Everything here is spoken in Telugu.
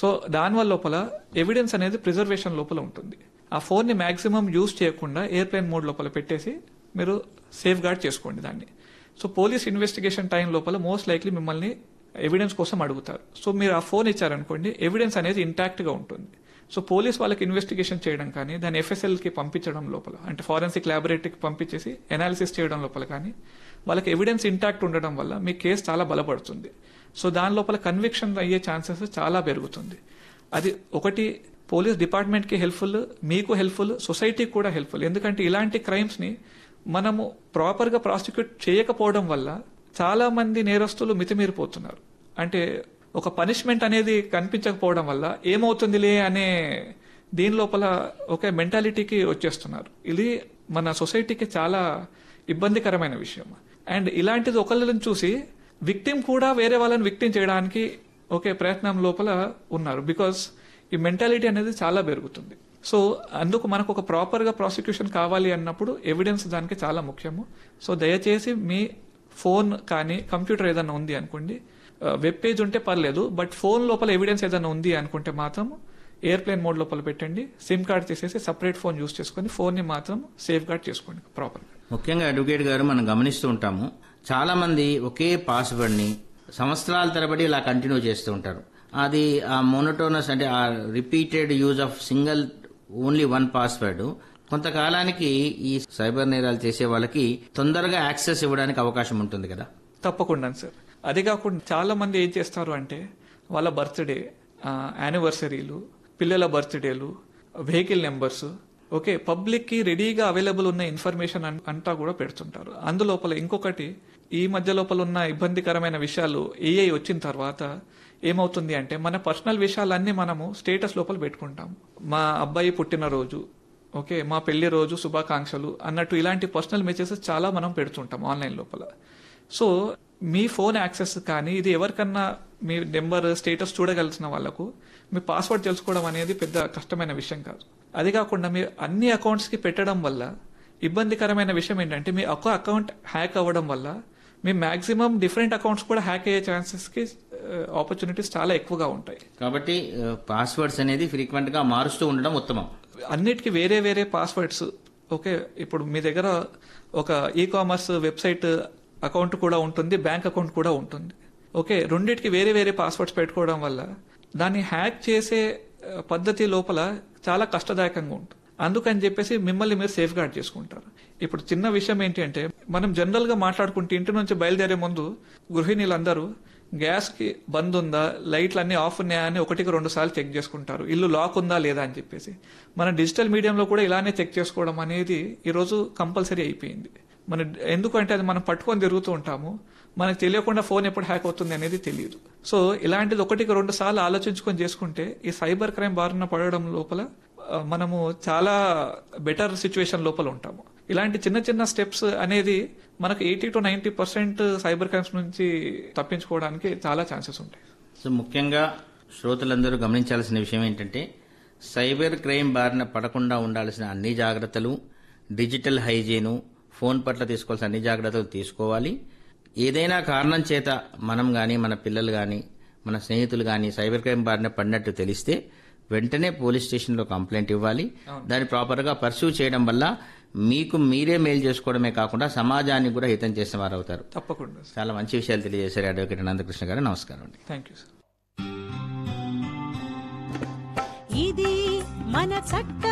సో దానివల్ల లోపల ఎవిడెన్స్ అనేది ప్రిజర్వేషన్ లోపల ఉంటుంది ఆ ఫోన్ ని మాక్సిమం యూజ్ చేయకుండా ఎయిర్ప్లేన్ మోడ్ లోపల పెట్టేసి మీరు సేఫ్ గార్డ్ చేసుకోండి దాన్ని సో పోలీస్ ఇన్వెస్టిగేషన్ టైం లోపల మోస్ట్ లైక్లీ మిమ్మల్ని ఎవిడెన్స్ కోసం అడుగుతారు సో మీరు ఆ ఫోన్ ఇచ్చారనుకోండి ఎవిడెన్స్ అనేది ఇంటాక్ట్ గా ఉంటుంది సో పోలీస్ వాళ్ళకి ఇన్వెస్టిగేషన్ చేయడం కానీ దాన్ని ఎఫ్ఎస్ఎల్ కి పంపించడం లోపల అంటే ఫారెన్సిక్ ల్యాబొరేటరీకి పంపించేసి ఎనాలిసిస్ చేయడం లోపల కానీ వాళ్ళకి ఎవిడెన్స్ ఇంటాక్ట్ ఉండడం వల్ల మీ కేసు చాలా బలపడుతుంది సో దాని లోపల కన్విక్షన్ అయ్యే ఛాన్సెస్ చాలా పెరుగుతుంది అది ఒకటి పోలీస్ డిపార్ట్మెంట్ కి హెల్ప్ఫుల్ మీకు హెల్ప్ఫుల్ సొసైటీకి కూడా హెల్ప్ఫుల్ ఎందుకంటే ఇలాంటి క్రైమ్స్ ని మనము ప్రాపర్ గా ప్రాసిక్యూట్ చేయకపోవడం వల్ల చాలా మంది నేరస్తులు మితిమీరిపోతున్నారు అంటే ఒక పనిష్మెంట్ అనేది కనిపించకపోవడం వల్ల ఏమవుతుందిలే అనే దీని లోపల ఒక మెంటాలిటీకి వచ్చేస్తున్నారు ఇది మన సొసైటీకి చాలా ఇబ్బందికరమైన విషయం అండ్ ఇలాంటిది ఒకళ్ళని చూసి విక్టిమ్ కూడా వేరే వాళ్ళని విక్టిమ్ చేయడానికి ఒకే ప్రయత్నం లోపల ఉన్నారు బికాస్ ఈ మెంటాలిటీ అనేది చాలా పెరుగుతుంది సో అందుకు మనకు ఒక ప్రాపర్ గా ప్రాసిక్యూషన్ కావాలి అన్నప్పుడు ఎవిడెన్స్ దానికి చాలా ముఖ్యము సో దయచేసి మీ ఫోన్ కానీ కంప్యూటర్ ఏదైనా ఉంది అనుకోండి వెబ్ పేజ్ ఉంటే పర్లేదు బట్ ఫోన్ లోపల ఎవిడెన్స్ ఏదైనా ఉంది అనుకుంటే మాత్రం ఎయిర్ప్లేన్ మోడ్ లోపల పెట్టండి సిమ్ కార్డ్ తీసేసి సపరేట్ ఫోన్ యూస్ చేసుకొని ఫోన్ ని మాత్రం సేఫ్ గార్డ్ చేసుకోండి ప్రాపర్ గా ముఖ్యంగా అడ్వకేట్ గారు మనం గమనిస్తూ ఉంటాము చాలా మంది ఒకే పాస్వర్డ్ ని సంవత్సరాల తరబడి ఇలా కంటిన్యూ చేస్తూ ఉంటారు అది ఆ మోనోటోనస్ అంటే ఆ repeated use of single only one password కొంతకాలానికి ఈ సైబర్ నేరాలు చేసే వాళ్ళకి తొందరగా యాక్సెస్ ఇవ్వడానికి అవకాశం ఉంటుంది కదా తప్పకుండా సార్ అది కాకుండా చాలా మంది ఏం చేస్తారు అంటే వాళ్ళ బర్త్డే యానివర్సరీలు పిల్లల బర్త్డేలు వెహికల్ నెంబర్స్ ఓకే పబ్లిక్ కి రెడీగా అవైలబుల్ ఉన్న ఇన్ఫర్మేషన్ అన్- అంతా కూడా పెడుతుంటారు అందులోపల ఇంకొకటి ఈ మధ్య లోపల ఉన్న ఇబ్బందికరమైన విషయాలు ఏఐ వచ్చిన తర్వాత ఏమవుతుంది అంటే మన పర్సనల్ విషయాలన్నీ మనము స్టేటస్ లోపల పెట్టుకుంటాం మా అబ్బాయి పుట్టినరోజు ఓకే మా పెళ్లి రోజు శుభాకాంక్షలు అన్నట్టు ఇలాంటి పర్సనల్ మెసేజెస్ చాలా మనం పెడుతుంటాం ఆన్లైన్ లోపల సో మీ ఫోన్ యాక్సెస్ కానీ ఇది ఎవరికన్నా మీ నెంబర్ స్టేటస్ చూడగలిసిన వాళ్ళకు మీ పాస్వర్డ్ తెలుసుకోవడం అనేది పెద్ద కష్టమైన విషయం కాదు అది కాకుండా మీ అన్ని అకౌంట్స్ కి పెట్టడం వల్ల ఇబ్బందికరమైన విషయం ఏంటంటే మీ ఒక అకౌంట్ హ్యాక్ అవ్వడం వల్ల మీ మాక్సిమం డిఫరెంట్ అకౌంట్స్ కూడా హ్యాక్ అయ్యే ఛాన్సెస్ కి ఆపర్చునిటీస్ చాలా ఎక్కువగా ఉంటాయి కాబట్టి పాస్వర్డ్స్ అనేది ఫ్రీక్వెంట్ గా మారుస్తూ ఉండడం ఉత్తమం అన్నిటికీ వేరే వేరే పాస్వర్డ్స్ ఓకే ఇప్పుడు మీ దగ్గర ఒక ఈ కామర్స్ వెబ్సైట్ అకౌంట్ కూడా ఉంటుంది బ్యాంక్ అకౌంట్ కూడా ఉంటుంది ఓకే రెండింటికి వేరే వేరే పాస్వర్డ్స్ పెట్టుకోవడం వల్ల దాన్ని హ్యాక్ చేసే ఆ, పద్ధతి లోపల చాలా కష్టదాయకంగా ఉంటుంది అందుకని చెప్పేసి మిమ్మల్ని మీరు సేఫ్ గార్డ్ చేసుకుంటారు ఇప్పుడు చిన్న విషయం ఏంటి అంటే మనం జనరల్ గా మాట్లాడుకుంటే ఇంటి నుంచి బయలుదేరే ముందు గృహిణీలందరూ గ్యాస్ కి బంద్ ఉందా లైట్లు అన్ని ఆఫ్ ఉన్నాయా అని ఒకటికి రెండు సార్లు చెక్ చేసుకుంటారు ఇల్లు లాక్ ఉందా లేదా అని చెప్పేసి మన డిజిటల్ మీడియంలో కూడా ఇలానే చెక్ చేసుకోవడం అనేది ఈరోజు కంపల్సరీ అయిపోయింది మన ఎందుకంటే అది మనం పట్టుకొని తిరుగుతూ ఉంటాము మనకు తెలియకుండా ఫోన్ ఎప్పుడు హ్యాక్ అవుతుంది అనేది తెలియదు సో ఇలాంటిది ఒకటికి రెండు సార్లు ఆలోచించుకొని చేసుకుంటే ఈ సైబర్ క్రైమ్ బారిన పడడం లోపల ఆ, మనము చాలా బెటర్ సిచ్యువేషన్ లోపల ఉంటాము ఇలాంటి చిన్న చిన్న స్టెప్స్ అనేది మనకు eighty to ninety percent cyber crimes నుంచి తప్పించుకోవడానికి చాలా ఛాన్సెస్ ఉంటాయి సో ముఖ్యంగా శ్రోతలందరూ గమనించాల్సిన విషయం ఏంటంటే సైబర్ క్రైమ్ బారిన పడకుండా ఉండాల్సిన అన్ని జాగ్రత్తలు డిజిటల్ హైజీను ఫోన్ పట్ల తీసుకోవాల్సిన అన్ని జాగ్రత్తలు తీసుకోవాలి ఏదైనా కారణం చేత మనం గాని మన పిల్లలు గాని మన స్నేహితులు గాని సైబర్ క్రైమ్ బారిన పడినట్టు తెలిస్తే వెంటనే పోలీస్ స్టేషన్లో కంప్లైంట్ ఇవ్వాలి దాన్ని ప్రాపర్గా పర్సూ చేయడం వల్ల మీకు మీరే మేలు చేసుకోవడమే కాకుండా సమాజానికి కూడా హితం చేసిన వారు అవుతారు తప్పకుండా చాలా మంచి విషయాలు తెలియజేశారు అడ్వకేట్ అనంతకృష్ణ గారు నమస్కారం అండి థ్యాంక్ యూ సార్ ఇది మన చట్ట